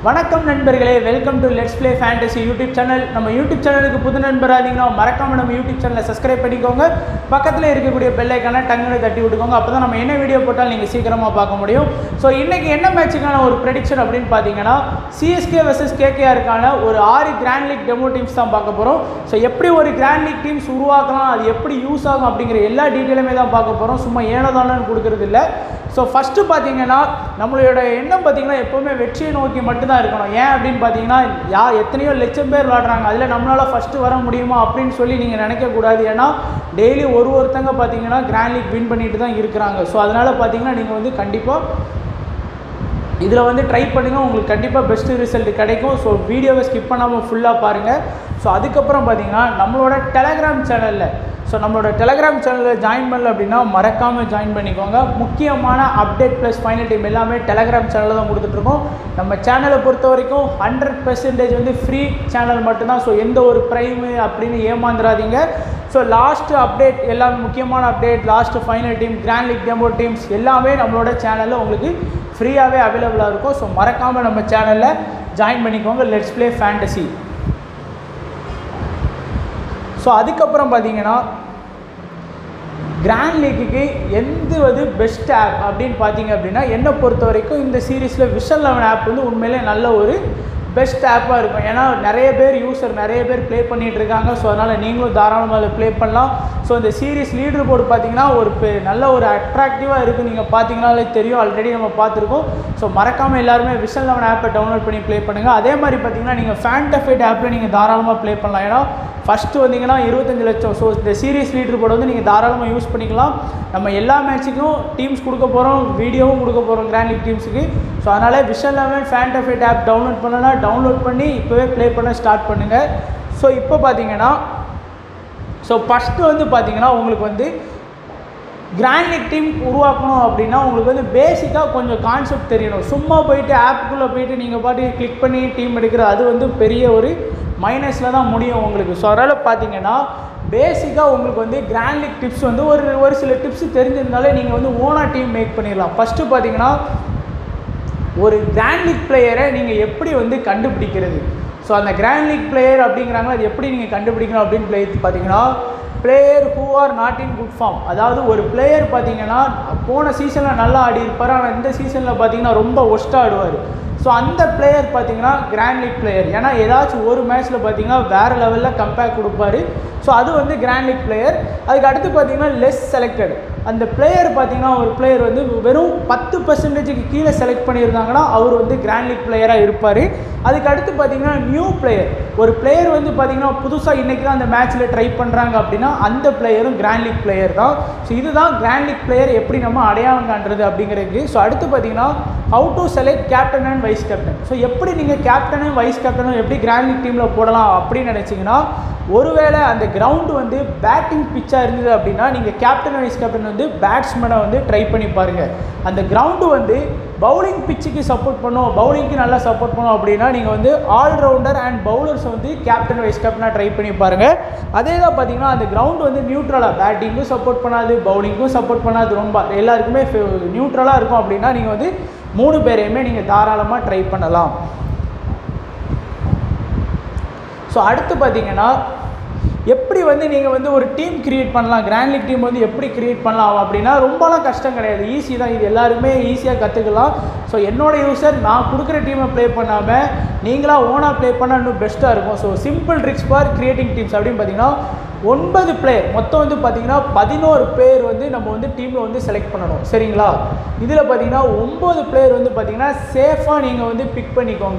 வணக்கம் நண்பர்களே welcome to let's play fantasy YouTube channel நம்ம யூடியூப் சேனலுக்கு புது நண்பராக இருந்தீங்கன்னா மறக்காம நம்ம யூடியூப் சேனலை சப்ஸ்கிரைப் பண்ணிக்கோங்க பக்கத்தில் இருக்கக்கூடிய பெல் ஐக்கான டங்குன்னு தட்டி விட்டுக்கோங்க அப்போ தான் நம்ம என்ன வீடியோ போட்டாலும் நீங்கள் சீக்கிரமாக பார்க்க முடியும் ஸோ இன்றைக்கி என்ன மேட்சுக்கான ஒரு ப்ரெடிக்ஷன் அப்படின்னு பார்த்தீங்கன்னா சிஎஸ்கே வர்சஸ் கேகேஆருக்கான ஒரு ஆறு கிராண்ட் லீக் டெமோ டீம்ஸ் தான் பார்க்க போகிறோம் ஸோ எப்படி ஒரு கிராண்ட் லீக் டீம்ஸ் உருவாக்கலாம் அது எப்படி யூஸ் ஆகும் அப்படிங்கிற எல்லா டீட்டெயிலுமே தான் பார்க்க போகிறோம் சும்மா ஏனதானு கொடுக்கறது இல்லை ஸோ ஃபஸ்ட்டு பார்த்தீங்கன்னா நம்மளோட எண்ணம் பார்த்தீங்கன்னா எப்போவுமே வெற்றியை நோக்கி மட்டும்தான் இருக்கணும் ஏன் அப்படின்னு பார்த்தீங்கன்னா யா எத்தனையோ லட்சம் பேர் விளாடுறாங்க அதில் நம்மளால் ஃபஸ்ட்டு வர முடியுமா அப்படின்னு சொல்லி நீங்கள் நினைக்கக்கூடாது ஏன்னா டெய்லி ஒரு ஒருத்தங்க பார்த்தீங்கன்னா கிராண்ட் லீக் வின் பண்ணிட்டு தான் இருக்கிறாங்க ஸோ அதனால் பார்த்தீங்கன்னா நீங்கள் வந்து கண்டிப்பாக இதில் வந்து ட்ரை பண்ணுங்கள் உங்களுக்கு கண்டிப்பாக பெஸ்ட்டு ரிசல்ட் கிடைக்கும் ஸோ வீடியோவை ஸ்கிப் பண்ணாமல் ஃபுல்லாக பாருங்கள் ஸோ அதுக்கப்புறம் பார்த்தீங்கன்னா நம்மளோட டெலகிராம் சேனலில் ஸோ நம்மளோட டெலகிராம் சேனலில் ஜாயின் பண்ணல அப்படின்னா மறக்காமல் ஜாயின் பண்ணிக்கோங்க முக்கியமான அப்டேட் ப்ளஸ் ஃபைனல் டீம் எல்லாமே டெலகிராம் சேனலில் தான் கொடுத்துட்ருக்கோம் நம்ம சேனலை பொறுத்த வரைக்கும் ஹண்ட்ரட் பெர்சன்டேஜ் வந்து ஃப்ரீ சேனல் மட்டும்தான் ஸோ எந்த ஒரு ப்ரைமு அப்படின்னு ஏமாந்துடாதீங்க ஸோ லாஸ்ட்டு அப்டேட் எல்லாமே முக்கியமான update last final team grand league demo teams எல்லாமே நம்மளோட சேனலில் உங்களுக்கு ஃப்ரீயாகவே அவைலபிளாக இருக்கும் ஸோ மறக்காமல் நம்ம சேனலில் ஜாயின் பண்ணிக்கோங்க லெட்ஸ் ப்ளே ஃபேண்டசி ஸோ அதுக்கப்புறம் பார்த்தீங்கன்னா கிராண்ட் லீக்குக்கு எந்த வந்து பெஸ்ட் ஆப் அப்படின்னு பார்த்தீங்க அப்படின்னா என்னை பொறுத்த வரைக்கும் இந்த சீரீஸில் விஷன் லெவன் ஆப் வந்து உண்மையிலே நல்ல ஒரு பெஸ்ட் ஆப்பாக இருக்கும் ஏன்னா நிறைய பேர் யூசர் நிறைய பேர் ப்ளே பண்ணிகிட்டு இருக்காங்க ஸோ அதனால் நீங்களும் தாராளமாக அதில் ப்ளே பண்ணலாம் ஸோ இந்த சீரீஸ் லீடர் போர்டு பார்த்தீங்கன்னா ஒரு பெ- நல்ல ஒரு அட்ராக்டிவாக இருக்குது நீங்கள் பார்த்தீங்கனாலே தெரியும் ஆல்ரெடி நம்ம பார்த்துருக்கோம் ஸோ மறக்காமல் எல்லாருமே விஷன் லெவன் ஆப்பை டவுன்லோட் பண்ணி ப்ளே பண்ணுங்கள் அதே மாதிரி பார்த்தீங்கன்னா நீங்கள் ஃபேண்டஃபைட் ஆப்பில் நீங்கள் தாராளமாக ப்ளே பண்ணலாம் ஏன்னா ஃபஸ்ட்டு வந்தீங்கன்னா இருபத்தஞ்சு லட்சம் ஸோ இந்த சீரீஸ் லீடர் போர்டு வந்து நீங்கள் தாராளமாக யூஸ் பண்ணிக்கலாம் நம்ம எல்லா மேட்ச்சுக்கும் டீம்ஸ் கொடுக்க போகிறோம் வீடியோவும் கொடுக்க போகிறோம் கிராண்ட் லீக் டீம்ஸுக்கு ஸோ அதனால் விஷன் லெவன் ஃபேண்டஃபைட் ஆப் டவுன்லோட் பண்ணலாம் டவுன்லோட் பண்ணி இப்போவே ப்ளே பண்ண ஸ்டார்ட் பண்ணுங்கள் ஸோ இப்போ பார்த்தீங்கன்னா ஸோ ஃபஸ்ட்டு வந்து பார்த்தீங்கன்னா உங்களுக்கு வந்து கிராண்ட் லீக் டீம் உருவாக்கணும் அப்படின்னா உங்களுக்கு வந்து பேசிக்காக கொஞ்சம் கான்செப்ட் தெரியணும் சும்மா போயிட்டு ஆப்புக்குள்ளே போயிட்டு நீங்கள் பாட்டு கிளிக் பண்ணி டீம் எடுக்கிறது அது வந்து பெரிய ஒரு மைனஸில் தான் முடியும் உங்களுக்கு ஸோ அதனால் பார்த்தீங்கன்னா பேசிக்காக உங்களுக்கு வந்து கிராண்ட் லீக் டிப்ஸ் வந்து ஒரு ஒரு சில டிப்ஸ் தெரிஞ்சிருந்தாலே நீங்கள் வந்து ஓனாக டீம் மேக் பண்ணிடலாம் ஃபஸ்ட்டு பார்த்தீங்கன்னா ஒரு கிராண்ட் லீக் பிளேயரை நீங்கள் எப்படி வந்து கண்டுபிடிக்கிறது ஸோ அந்த கிராண்ட் லீக் பிளேயர் அப்படிங்கிறாங்க அது எப்படி நீங்கள் கண்டுபிடிக்கணும் அப்படின்னு play பார்த்தீங்கன்னா player who are not in good form அதாவது ஒரு பிளேயர் பார்த்தீங்கன்னா போன சீசனில் நல்லா ஆடி இருப்பார் ஆனால் இந்த சீசனில் பார்த்தீங்கன்னா ரொம்ப ஒஸ்ட்டாக ஆடுவார் ஸோ அந்த பிளேயர் பார்த்தீங்கன்னா கிராண்ட் லீக் பிளேயர் ஏன்னா ஏதாச்சும் ஒரு மேட்ச்சில் பார்த்தீங்கன்னா வேறு லெவலில் கம்பேக் கொடுப்பாரு ஸோ அது வந்து கிராண்ட் லீக் பிளேயர் அதுக்கு அடுத்து பார்த்தீங்கன்னா லெஸ் செலக்டட் அந்த பிளேயர் பார்த்தீங்கன்னா ஒரு பிளேயர் வந்து வெறும் பத்து பர்சன்டேஜுக்கு கீழே செலக்ட் பண்ணியிருந்தாங்கன்னா அவர் வந்து கிராண்ட் லீக் பிளேயராக இருப்பார் அதுக்கு அடுத்து பார்த்தீங்கன்னா நியூ பிளேயர் ஒரு பிளேயர் வந்து பார்த்தீங்கன்னா புதுசாக இன்றைக்கி தான் அந்த மேட்ச்சில் ட்ரை பண்ணுறாங்க அப்படின்னா அந்த பிளேயரும் கிராண்ட் லீக் பிளேயர் தான் ஸோ இதுதான் கிராண்ட் லீக் பிளேயர் எப்படி நம்ம அடையாளம் காண்றது அப்படிங்கிறதுக்கு ஸோ அடுத்து பார்த்தீங்கன்னா how to select captain and vice captain so எப்படி நீங்கள் கேப்டனும் வைஸ் கேப்டனும் எப்படி கிராண்ட் லீக் டீமில் போடலாம் அப்படின்னு நினச்சிங்கன்னா ஒருவேளை அந்த கிரவுண்டு வந்து பேட்டிங் பிச்சாக இருந்தது அப்படின்னா நீங்கள் கேப்டன் வைஸ் கேப்டன் வந்து பேட்ஸ்மேனை வந்து ட்ரை பண்ணி பாருங்கள் அந்த கிரவுண்டு வந்து பவுலிங் பிச்சுக்கு சப்போர்ட் பண்ணும் பவுலிங்க்கு நல்லா சப்போர்ட் பண்ணும் அப்படின்னா நீங்கள் வந்து ஆல்ரவுண்டர் அண்ட் பவுலர்ஸ் வந்து கேப்டன் வைஸ் கேப்டனாக ட்ரை பண்ணி பாருங்கள் அதே தான் பார்த்தீங்கன்னா அந்த கிரவுண்ட் வந்து நியூட்ரலாக பேட்டிங்கும் சப்போர்ட் பண்ணாது பவுலிங்க்கும் சப்போர்ட் பண்ணாது ரொம்ப எல்லாருக்குமே நியூட்ரலாக இருக்கும் அப்படின்னா நீங்கள் வந்து மூணு பேரையுமே நீங்கள் தாராளமாக ட்ரை பண்ணலாம் ஸோ அடுத்து பார்த்தீங்கன்னா எப்படி வந்து நீங்கள் வந்து ஒரு டீம் கிரியேட் பண்ணலாம் கிராண்ட் லீக் டீம் வந்து எப்படி கிரியேட் பண்ணலாம் அப்படின்னா ரொம்பலாம் கஷ்டம் கிடையாது ஈஸி தான் இது எல்லாருமே ஈஸியாக கற்றுக்கலாம் ஸோ என்னோட யூசர் நான் கொடுக்குற டீமை ப்ளே பண்ணாமல் நீங்களாக ஓனாக ப்ளே பண்ணால் இன்னும் பெஸ்ட்டாக இருக்கும் so simple tricks for creating teams அப்படின்னு பார்த்தீங்கன்னா ஒன்பது பிளேயர் மொத்தம் வந்து பார்த்தீங்கன்னா பதினோரு பேர் வந்து நம்ம வந்து டீமில் வந்து செலக்ட் பண்ணணும் சரிங்களா இதில் பார்த்தீங்கன்னா ஒம்பது பிளேயர் வந்து பார்த்தீங்கன்னா சேஃபாக நீங்கள் வந்து பிக் பண்ணிக்கோங்க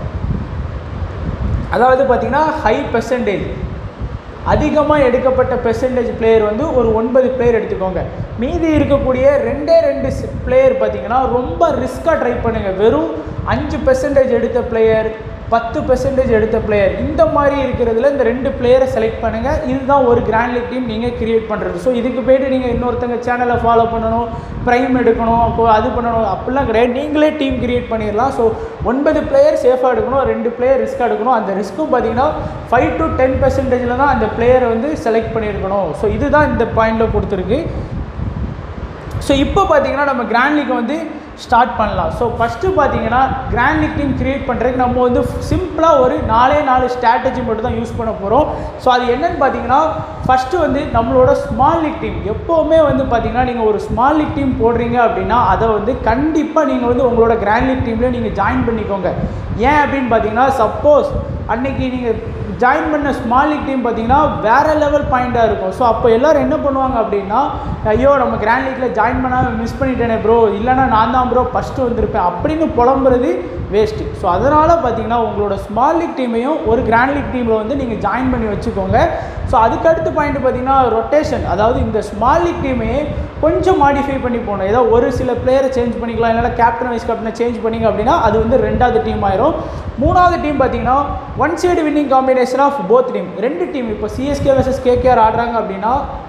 அதாவது பார்த்தீங்கன்னா ஹை பெர்சன்டேஜ் அதிகமாக எடுக்கப்பட்ட பெர்சன்டேஜ் பிளேயர் வந்து ஒரு ஒன்பது பிளேயர் எடுத்துக்கோங்க மீதி இருக்கக்கூடிய ரெண்டே ரெண்டு பிளேயர் பார்த்தீங்கன்னா ரொம்ப ரிஸ்க்காக ட்ரை பண்ணுங்கள் வெறும் அஞ்சு பெர்சன்டேஜ் எடுத்த பிளேயர் பத்து பெர்சன்டேஜ் எடுத்த பிளேயர் இந்த மாதிரி இருக்கிறதுல இந்த ரெண்டு பிளேயரை செலக்ட் பண்ணுங்கள் இதுதான் ஒரு கிராண்ட் லீக் டீம் நீங்கள் கிரியேட் பண்ணுறது ஸோ இதுக்கு போயிட்டு நீங்கள் இன்னொருத்தங்க சேனலை ஃபாலோ பண்ணணும் ப்ரைம் எடுக்கணும் அப்போ அது பண்ணணும் அப்படிலாம் கிடையாது நீங்களே டீம் கிரியேட் பண்ணிடலாம் ஸோ ஒன்பது பிளேயர் சேஃபாக எடுக்கணும் ரெண்டு பிளேயர் ரிஸ்க் எடுக்கணும் அந்த ரிஸ்க்கும் பார்த்தீங்கன்னா ஃபைவ் டு டென் பெர்சன்டேஜில் தான் அந்த பிளேயரை வந்து செலக்ட் பண்ணியிருக்கணும் ஸோ இதுதான் இந்த பாயிண்டில் கொடுத்துருக்கு ஸோ இப்போ பார்த்தீங்கன்னா நம்ம கிராண்ட் லீக் வந்து ஸ்டார்ட் பண்ணலாம் ஸோ ஃபஸ்ட்டு பார்த்தீங்கன்னா கிராண்ட் லீக் டீம் கிரியேட் பண்ணுறதுக்கு நம்ம வந்து சிம்பிளாக ஒரு நாலே நாலு ஸ்ட்ராட்டஜி மட்டும் தான் யூஸ் பண்ண போகிறோம் ஸோ அது என்னன்னு பார்த்தீங்கன்னா ஃபஸ்ட்டு வந்து நம்மளோட ஸ்மால் லீக் டீம் எப்போவுமே வந்து பார்த்தீங்கன்னா நீங்கள் ஒரு ஸ்மால் லீக் டீம் போடுறீங்க அப்படின்னா அதை வந்து கண்டிப்பாக நீங்கள் வந்து உங்களோட கிராண்ட் லீக் டீம்லேயே நீங்கள் ஜாயின் பண்ணிக்கோங்க ஏன் அப்படின்னு பார்த்தீங்கன்னா சப்போஸ் அன்னைக்கு நீங்கள் ஜாயின் பண்ண ஸ்மால் லீக் டீம் பார்த்தீங்கன்னா வேறு லெவல் பாயிண்ட்டாக இருக்கும் ஸோ அப்போ எல்லோரும் என்ன பண்ணுவாங்க அப்படின்னா ஐயோ நம்ம கிராண்ட் லீக்கில் ஜாயின் பண்ணாமல் மிஸ் பண்ணிட்டேனே ப்ரோ இல்லைனா நான் தான் ப்ரோ ஃபஸ்ட்டு வந்திருப்பேன் அப்படின்னு புலம்புறது வேஸ்ட்டு ஸோ அதனால் பார்த்தீங்கன்னா உங்களோட ஸ்மால் லீக் டீமையும் ஒரு கிராண்ட் லீக் டீமில் வந்து நீங்கள் ஜாயின் பண்ணி வச்சுக்கோங்க ஸோ அதுக்கடுத்து பாயிண்ட் பார்த்தீங்கன்னா ரொட்டேஷன் அதாவது இந்த ஸ்மால் லீக் டீமையே கொஞ்சம் மாடிஃபை பண்ணி போகணும் ஏதோ ஒரு சில பிளேயரை சேஞ்ச் பண்ணிக்கலாம் இல்லைனா கேப்டன் வைஸ் கேப்டனை சேஞ்ச் பண்ணிங்க அப்படின்னா அது வந்து ரெண்டாவது டீம் ஆயிரும் மூணாவது டீம் பார்த்தீங்கன்னா one side winning combination of both team ரெண்டு டீம் இப்போ சிஎஸ்கே வர்சஸ் கேகேஆர் ஆடுறாங்க அப்படின்னா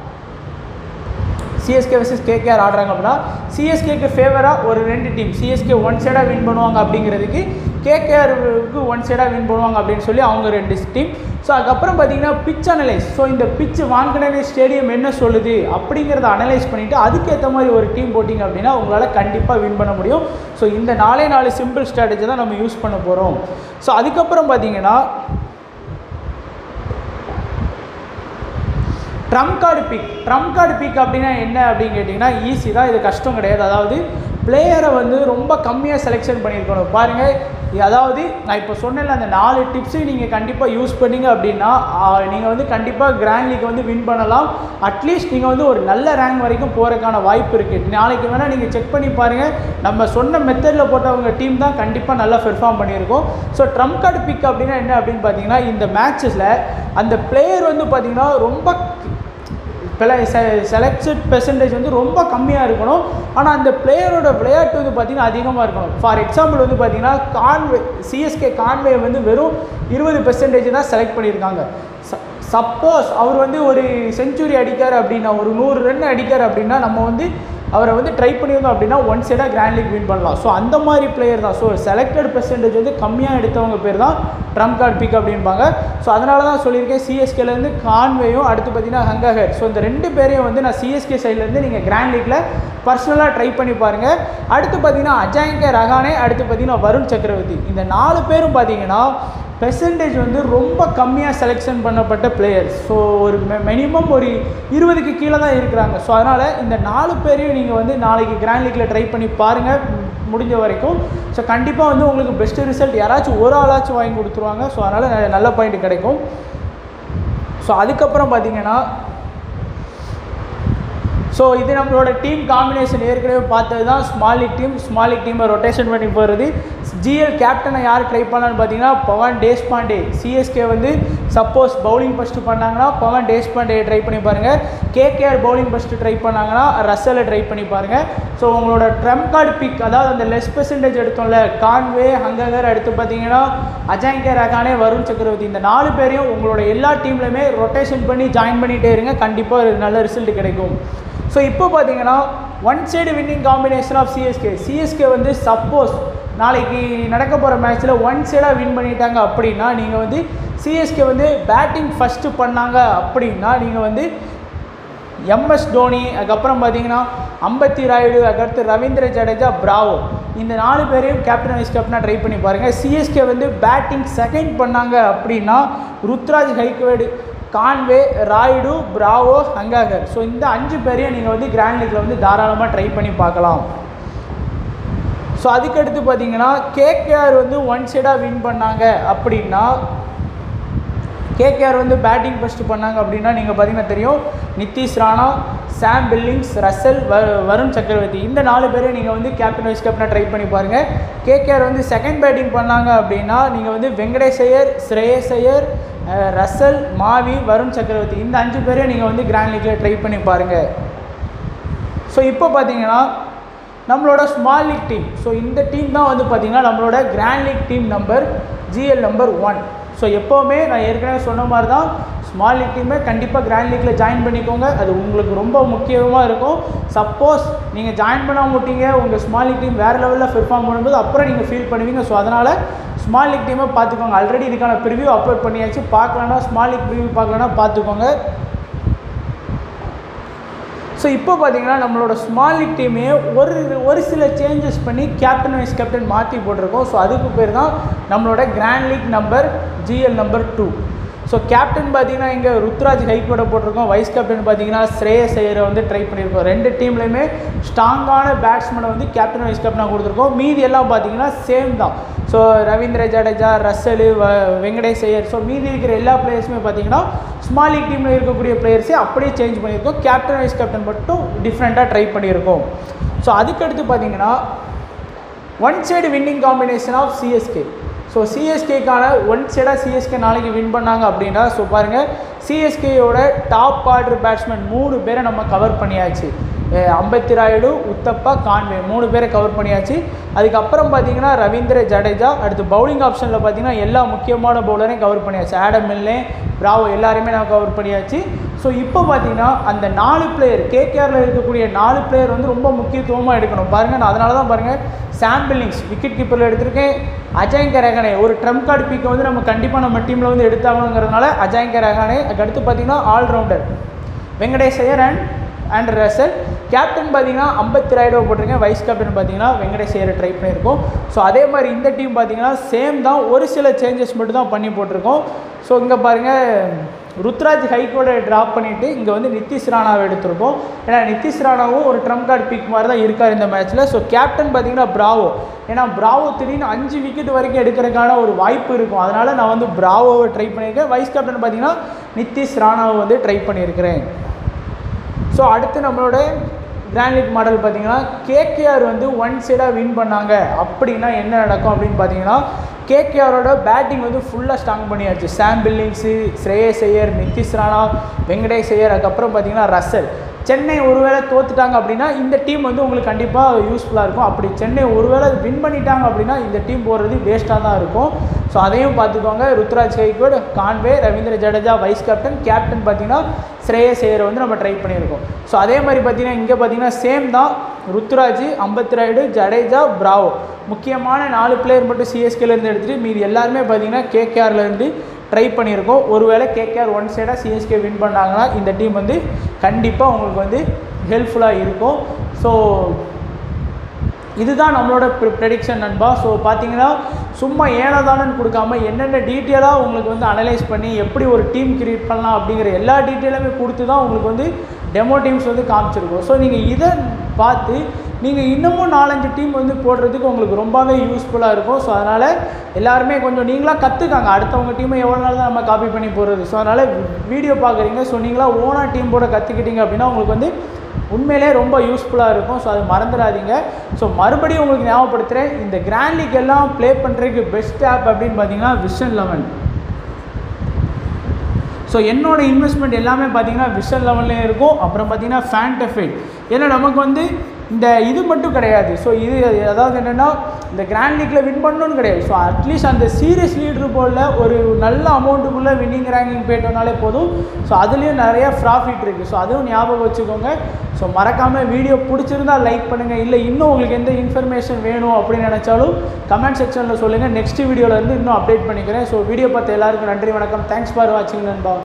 சிஎஸ்கே வர்சஸ் கேகேஆர் ஆடுறாங்க அப்படின்னா சிஎஸ்கேக்கு ஃபேவராக ஒரு ரெண்டு டீம் சிஎஸ்கே ஒன் சைடாக வின் பண்ணுவாங்க அப்படிங்கிறதுக்கு கேகேஆருக்கு ஒன் சைடாக வின் பண்ணுவாங்க அப்படின்னு சொல்லி அவங்க ரெண்டு டீம் ஸோ அதுக்கப்புறம் பார்த்தீங்கன்னா பிச் அனலைஸ் ஸோ இந்த பிச் வான்கனே ஸ்டேடியம் என்ன சொல்லுது அப்படிங்கிறத அனலைஸ் பண்ணிவிட்டு அதுக்கேற்ற மாதிரி ஒரு டீம் போட்டிங்க அப்படின்னா உங்களால் கண்டிப்பாக வின் பண்ண முடியும் ஸோ இந்த நாலே நாலு சிம்பிள் ஸ்ட்ராட்டஜி தான் நம்ம யூஸ் பண்ண போகிறோம் ஸோ அதுக்கப்புறம் பார்த்தீங்கன்னா trump card pick trump card pick அப்படின்னா என்ன அப்படின்னு கேட்டிங்கன்னா ஈஸி தான் இது கஷ்டம் கிடையாது அதாவது பிளேயரை வந்து ரொம்ப கம்மியாக செலெக்ஷன் பண்ணியிருக்கணும் பாருங்கள் அதாவது நான் இப்போ சொன்னேன்ல அந்த நாலு டிப்ஸையும் நீங்கள் கண்டிப்பாக யூஸ் பண்ணீங்க அப்படின்னா நீங்கள் வந்து கண்டிப்பாக கிராண்ட் லீக் வந்து வின் பண்ணலாம் அட்லீஸ்ட் நீங்கள் வந்து ஒரு நல்ல ரேங்க் வரைக்கும் போகிறதுக்கான வாய்ப்பு இருக்குது நாளைக்கு வேணால் நீங்கள் செக் பண்ணி பாருங்கள் நம்ம சொன்ன மெத்தடில் போட்டவங்க டீம் தான் கண்டிப்பாக நல்லா பெர்ஃபார்ம் பண்ணியிருக்கோம் ஸோ ட்ரம் கார்டு பிக் அப்படின்னா என்ன அப்படின்னு பார்த்தீங்கன்னா இந்த மேட்சஸில் அந்த பிளேயர் வந்து பார்த்தீங்கன்னா ரொம்ப செலக்டட் பெர்சன்டேஜ் வந்து ரொம்ப கம்மியாக இருக்கணும் ஆனால் அந்த பிளேயரோட விளையாட்டு வந்து பார்த்திங்கன்னா அதிகமாக இருக்கணும் ஃபார் எக்ஸாம்பிள் வந்து பார்த்திங்கன்னா கான்வே சிஎஸ்கே கான்வே வந்து வெறும் இருபது பெர்சன்டேஜ் தான் செலக்ட் பண்ணியிருக்காங்க சப்போஸ் அவர் வந்து ஒரு செஞ்சுரி அடிக்கார் அப்படின்னா ஒரு நூறு ரன் அடிக்கார் அப்படின்னா நம்ம வந்து அவரை வந்து ட்ரை பண்ணியிருந்தோம் அப்படின்னா ஒன் சைடாக கிராண்ட் லீக் வின் பண்ணலாம் ஸோ அந்த மாதிரி பிளேயர் தான் ஸோ செலக்டட் பெர்சன்டேஜ் வந்து கம்மியாக எடுத்தவங்க பேர் தான் ட்ரம் கார்டு பிக் அப்படின்பாங்க ஸோ அதனால தான் சொல்லியிருக்கேன் சிஎஸ்கேலேருந்து கான்வேயும் அடுத்து பார்த்தீங்கன்னா ஹங்கஹர் ஸோ இந்த ரெண்டு பேரையும் வந்து நான் சிஎஸ்கே சைட்லேருந்து நீங்கள் கிராண்ட் லீக்கில் பர்சனலாக ட்ரை பண்ணி பாருங்கள் அடுத்து பார்த்தீங்கன்னா அஜாங்கே ரகானே அடுத்து பார்த்தீங்கன்னா வருண் சக்கரவர்த்தி இந்த நாலு பேரும் பார்த்தீங்கன்னா பெர்சன்டேஜ் வந்து ரொம்ப கம்மியாக செலெக்ஷன் பண்ணப்பட்ட பிளேயர்ஸ் ஸோ ஒரு மினிமம் ஒரு இருபதுக்கு கீழே தான் இருக்கிறாங்க ஸோ அதனால் இந்த நாலு பேரையும் நீங்கள் வந்து நாளைக்கு கிராண்ட் லீக்கில் ட்ரை பண்ணி பாருங்கள் முடிஞ்ச வரைக்கும் ஸோ கண்டிப்பாக வந்து உங்களுக்கு பெஸ்ட்டு ரிசல்ட் யாராச்சும் ஒரு ஆளாச்சும் வாங்கி கொடுத்துருவாங்க ஸோ அதனால் நல்ல பாயிண்ட் கிடைக்கும் ஸோ அதுக்கப்புறம் பார்த்தீங்கன்னா ஸோ இது நம்மளோட டீம் காம்பினேஷன் ஏற்கனவே பார்த்தது தான் small league team small league டீமை ரொட்டேஷன் பண்ணி போகிறது ஜிஎல் கேப்டனை யார் ட்ரை பண்ணலான்னு பார்த்தீங்கன்னா பவன் தேஷ்பாண்டே சிஎஸ்கே வந்து சப்போஸ் பவுலிங் ஃபஸ்ட்டு பண்ணாங்கன்னா பவன் தேஷ்பாண்டே ட்ரை பண்ணி பாருங்கள் கேகேஆர் பவுலிங் ஃபஸ்ட்டு ட்ரை பண்ணாங்கன்னா ரசலை ட்ரை பண்ணி பாருங்கள் ஸோ உங்களோட ட்ரம் கார்டு பிக் அதாவது அந்த லெஸ் பெர்சன்டேஜ் எடுத்தோம்ல கான்வே ஹங்ககர் அடுத்து பார்த்தீங்கன்னா அஜாங்கே ரகானே வருண் சக்கரவர்த்தி இந்த நாலு பேரையும் உங்களோட எல்லா டீம்லையுமே ரொட்டேஷன் பண்ணி ஜாயின் பண்ணிகிட்டே இருங்க கண்டிப்பாக ஒரு நல்ல ரிசல்ட் கிடைக்கும் ஸோ இப்போ பார்த்தீங்கன்னா one side winning combination of CSK CSK வந்து சப்போஸ் நாளைக்கு நடக்க போகிற மேட்ச்சில் ஒன் சைடாக வின் பண்ணிட்டாங்க அப்படின்னா நீங்கள் வந்து சிஎஸ்கே வந்து பேட்டிங் ஃபஸ்ட்டு பண்ணாங்க அப்படின்னா நீங்கள் வந்து எம்எஸ் தோனி அதுக்கப்புறம் பார்த்தீங்கன்னா அம்பத்தி ராயுடு அதுக்கடுத்து ரவீந்திர ஜடேஜா பிராவோ இந்த நாலு பேரையும் கேப்டன் வைஸ் கேப்டனாக ட்ரை பண்ணி பாருங்கள் சிஎஸ்கே வந்து பேட்டிங் செகண்ட் பண்ணாங்க அப்படின்னா Ruturaj Gaikwad Conway Rayudu Bravo Hangargekar so இந்த அஞ்சு பேரையும் நீங்கள் வந்து கிராண்ட் லீக்கில் வந்து தாராளமாக ட்ரை பண்ணி பார்க்கலாம் ஸோ அதுக்கடுத்து பார்த்தீங்கன்னா கேகேஆர் வந்து ஒன் சைடாக வின் பண்ணாங்க அப்படின்னா கேகேஆர் வந்து பேட்டிங் ஃபஸ்ட்டு பண்ணாங்க அப்படின்னா நீங்கள் பார்த்தீங்கன்னா தெரியும் Nitish Rana Sam Billings Russell வ வருண் சக்கரவர்த்தி இந்த நாலு பேரையும் நீங்கள் வந்து கேப்டன் வைஸ் கேப்டனாக ட்ரை பண்ணி பாருங்கள் கேகேஆர் வந்து செகண்ட் பேட்டிங் பண்ணாங்க அப்படின்னா நீங்கள் வந்து வெங்கடேஷ் ஐயர் ஸ்ரேயஸ் ஐயர் ரசல் மாவி வருண் சக்கரவர்த்தி இந்த அஞ்சு பேரையும் நீங்கள் வந்து கிராண்ட் லீக்கில் ட்ரை பண்ணி பாருங்கள் ஸோ இப்போ பார்த்தீங்கன்னா நம்மளோட ஸ்மால் லீக் டீம் ஸோ இந்த டீம் தான் வந்து பார்த்திங்கன்னா நம்மளோட grand league team number GL number one so எப்போவுமே நான் ஏற்கனவே சொன்ன மாதிரி தான் ஸ்மால் லீக் டீமே கண்டிப்பாக கிராண்ட் லீக்கில் ஜாயின் பண்ணிக்கோங்க அது உங்களுக்கு ரொம்ப முக்கியமாக இருக்கும் சப்போஸ் நீங்கள் ஜாயின் பண்ண மாட்டீங்க உங்கள் ஸ்மால் லீக் டீம் வேறு லெவலில் பெர்ஃபார்ம் பண்ணும்போது அப்புறம் நீங்கள் ஃபீல் பண்ணுவீங்க ஸோ அதனால் ஸ்மால் லீக் டீமை பார்த்துக்கோங்க ஆல்ரெடி இதுக்கான ப்ரிவியூ அப்லோட் பண்ணியாச்சு பார்க்கலன்னா ஸ்மால் லீக் ப்ரிவியூ பார்க்கலன்னா பார்த்துக்கோங்க ஸோ ஸோ இப்போ பார்த்தீங்கன்னா நம்மளோட ஸ்மால் லீக் டீமே ஒரு ஒரு சில சேஞ்சஸ் பண்ணி கேப்டன் வைஸ் கேப்டன் மாற்றி போட்டிருக்கோம் ஸோ அதுக்கு பேர் தான் நம்மளோட grand league number GL number two so captain பார்த்தீங்கன்னா இங்கே ருத்ராஜ் ஹைக்கோட போட்டிருக்கோம் வைஸ் கேப்டன் பார்த்தீங்கன்னா ஸ்ரேயஸ் ஐயரை வந்து ட்ரை பண்ணியிருக்கோம் ரெண்டு டீம்லையுமே ஸ்ட்ராங்கான பேட்ஸ்மேனை வந்து கேப்டன் வைஸ் கேப்டனாக கொடுத்துருக்கோம் மீதி எல்லாம் பார்த்தீங்கன்னா சேம் தான் ஸோ ரவீந்திர ஜடேஜா ரசலு வ வெங்கடேஷ் ஐயர் ஸோ மீதி இருக்கிற எல்லா பிளேயர்ஸுமே பார்த்தீங்கன்னா ஸ்மால் லீக் டீமில் இருக்கக்கூடிய பிளேயர்ஸே அப்படியே சேஞ்ச் பண்ணியிருக்கோம் கேப்டன் வைஸ் கேப்டன் மட்டும் டிஃப்ரெண்ட்டாக ட்ரை பண்ணியிருக்கோம் ஸோ அதுக்கடுத்து பார்த்தீங்கன்னா one side winning combination of CSK so சிஎஸ்கேக்கான ஒன் சைடாக சிஎஸ்கே நாளைக்கு வின் பண்ணாங்க அப்படின்னா ஸோ பாருங்கள் சிஎஸ்கேயோட டாப் ஆர்டர் பேட்ஸ்மேன் மூணு பேரை நம்ம கவர் பண்ணியாச்சு அஹ் அம்பத்தி ராயுடு உத்தப்பா கான்வே மூணு பேரை கவர் பண்ணியாச்சு அதுக்கப்புறம் பார்த்தீங்கன்னா ரவீந்திர ஜடேஜா அடுத்து பவுலிங் ஆப்ஷனில் பார்த்தீங்கன்னா எல்லா முக்கியமான பவுலரையும் கவர் பண்ணியாச்சு ஆடம் மில்லே பிராவோ எல்லாருமே நான் கவர் பண்ணியாச்சு ஸோ இப்போ பார்த்தீங்கன்னா அந்த நாலு பிளேயர் கேகேஆரில் இருக்கக்கூடிய நாலு பிளேயர் வந்து ரொம்ப முக்கியத்துவமாக எடுக்கணும் பாருங்கள் நான் அதனால தான் பாருங்கள் சாம் பில்லிங்ஸ் விக்கெட் கீப்பரில் எடுத்திருக்கேன் அஜயங்க ரஹானே ஒரு ட்ரம்ப் கார்டு பீக்கை வந்து நம்ம கண்டிப்பாக நம்ம டீமில் வந்து எடுத்தாகணுங்கிறதுனால அஜயங்க ரஹானே அதுக்கடுத்து பார்த்தீங்கன்னா allrounder Venkatesh Iyer and and Russell captain பார்த்தீங்கன்னா அம்பத்தி ராயுடுவை போட்டிருக்கேன் வைஸ் கேப்டன் பார்த்தீங்கன்னா வெங்கடேஷ் ஐயரை ட்ரை பண்ணியிருக்கோம் ஸோ அதே மாதிரி இந்த டீம் பார்த்தீங்கன்னா சேம் தான் ஒரு சில சேஞ்சஸ் மட்டும் தான் பண்ணி போட்டிருக்கோம் ஸோ இங்கே பாருங்கள் ருத்ராஜ் ஹைக்கோட ட்ராப் பண்ணிவிட்டு இங்கே வந்து நிதிஷ் ராணாவை எடுத்திருக்கோம் ஏன்னா நிதிஷ் ராணாவும் ஒரு ட்ரம் கார்டு பிக் மாதிரி தான் இருக்கார் இந்த மேட்ச்சில் ஸோ கேப்டன் பார்த்தீங்கன்னா பிராவோ ஏன்னா பிராவோ திடீர்னு அஞ்சு விக்கெட் வரைக்கும் எடுக்கிறதுக்கான ஒரு வாய்ப்பு இருக்கும் அதனால் நான் வந்து பிராவோவை ட்ரை பண்ணியிருக்கேன் வைஸ் கேப்டன் பார்த்தீங்கன்னா நிதிஷ் ராணாவை வந்து ட்ரை பண்ணியிருக்கிறேன் ஸோ அடுத்து நம்மளோட கிராண்ட் லீக் மாடல் பார்த்தீங்கன்னா கேகேஆர் வந்து ஒன் சைடாக வின் பண்ணாங்க அப்படின்னா என்ன நடக்கும் அப்படின்னு பார்த்தீங்கன்னா கேகேஆரோட பேட்டிங் வந்து ஃபுல்லாக ஸ்ட்ராங் பண்ணியாச்சு சாம் பில்லிங்ஸு ஸ்ரேயஸ் ஐயர் நிதிஷ் ராணா வெங்கடேஷ் ஐயர் அதுக்கப்புறம் பார்த்தீங்கன்னா ரசல் சென்னை ஒருவேளை தோத்துட்டாங்க அப்படின்னா இந்த டீம் வந்து உங்களுக்கு கண்டிப்பாக யூஸ்ஃபுல்லாக இருக்கும் அப்படி சென்னை ஒருவேளை வின் பண்ணிட்டாங்க அப்படின்னா இந்த டீம் போகிறது வேஸ்ட்டாக தான் இருக்கும் ஸோ அதையும் பார்த்துக்கோங்க Ruturaj Gaikwad Conway Ravindra Jadeja vice captain captain பார்த்தீங்கன்னா ஸ்ரேயஸ் ஐயரை வந்து நம்ம ட்ரை பண்ணியிருக்கோம் ஸோ அதே மாதிரி பார்த்தீங்கன்னா இங்கே பார்த்தீங்கன்னா சேம் தான் ருத்ராஜ் அம்பத்தி ராயுடு ஜடேஜா பிராவோ முக்கியமான நாலு பிளேயர் மட்டும் சிஎஸ்கேலேருந்து எடுத்துகிட்டு மீதி எல்லாருமே பார்த்தீங்கன்னா கேகேஆர்லேருந்து ட்ரை பண்ணியிருக்கோம் ஒருவேளை கேகேஆர் ஒன் சைடாக சிஎஸ்கே வின் பண்ணாங்கன்னா இந்த டீம் வந்து கண்டிப்பாக உங்களுக்கு வந்து ஹெல்ப்ஃபுல்லாக இருக்கும் ஸோ இதுதான் நம்மளோட ப்ரெடிக்ஷன் நண்பா ஸோ பார்த்தீங்கன்னா சும்மா ஏனதானன்னு கொடுக்காம என்னென்ன டீட்டெயிலாக உங்களுக்கு வந்து அனலைஸ் பண்ணி எப்படி ஒரு டீம் கிரியேட் பண்ணலாம் அப்படிங்கிற எல்லா டீட்டெயிலுமே கொடுத்து தான் உங்களுக்கு வந்து டெமோ டீம்ஸ் வந்து காமிச்சிருக்கோம் ஸோ நீங்கள் இதை பார்த்து நீங்கள் இன்னமும் நாலஞ்சு டீம் வந்து போடுறதுக்கு உங்களுக்கு ரொம்பவே யூஸ்ஃபுல்லாக இருக்கும் ஸோ அதனால் எல்லாருமே கொஞ்சம் நீங்களாக கற்றுக்காங்க அடுத்தவங்க டீமை எவ்வளோ நாள் தான் நம்ம காப்பி பண்ணி போடுறது ஸோ அதனால் வீடியோ பார்க்குறீங்க ஸோ நீங்களாக ஓனாக டீம் போட கற்றுக்கிட்டீங்க அப்படின்னா உங்களுக்கு வந்து உண்மையிலே ரொம்ப யூஸ்ஃபுல்லாக இருக்கும் ஸோ அது மறந்துடாதீங்க ஸோ மறுபடியும் உங்களுக்கு ஞாபகப்படுத்துகிறேன் இந்த கிராண்ட் லீக் எல்லாம் ப்ளே பண்ணுறதுக்கு பெஸ்ட் ஆப் அப்படின்னு பார்த்தீங்கன்னா விஷன் லெவன் ஸோ என்னோட இன்வெஸ்ட்மெண்ட் எல்லாமே பார்த்தீங்கன்னா விஷன் லெவல்லையும் இருக்கும் அப்புறம் பார்த்தீங்கன்னா ஃபேண்டஃபைட் ஏன்னா நமக்கு வந்து இந்த இது மட்டும் கிடையாது ஸோ இது அதாவது என்னென்னா இந்த கிராண்ட் லீக்கில் வின் பண்ணணும்னு கிடையாது ஸோ அட்லீஸ்ட் அந்த சீரியஸ் லீடர் போர்டில் ஒரு நல்ல அமௌண்ட்டுக்குள்ளே வின்னிங் ரேங்கிங் போயிட்டோம்னாலே போதும் ஸோ அதுலேயும் நிறைய ப்ராஃபிட் இருக்குது ஸோ அதுவும் ஞாபகம் வச்சுக்கோங்க ஸோ மறக்காமல் வீடியோ பிடிச்சிருந்தா லைக் பண்ணுங்கள் இல்லை இன்னும் உங்களுக்கு எந்த இன்ஃபர்மேஷன் வேணும் அப்படின்னு நினச்சாலும் கமெண்ட் செக்ஷனில் சொல்லுங்கள் நெக்ஸ்ட் வீடியோவில் இருந்து இன்னும் அப்டேட் பண்ணிக்கிறேன் ஸோ வீடியோ பார்த்த எல்லாருக்கும் நன்றி வணக்கம் தேங்க்ஸ் ஃபார் வாட்சிங் நண்பா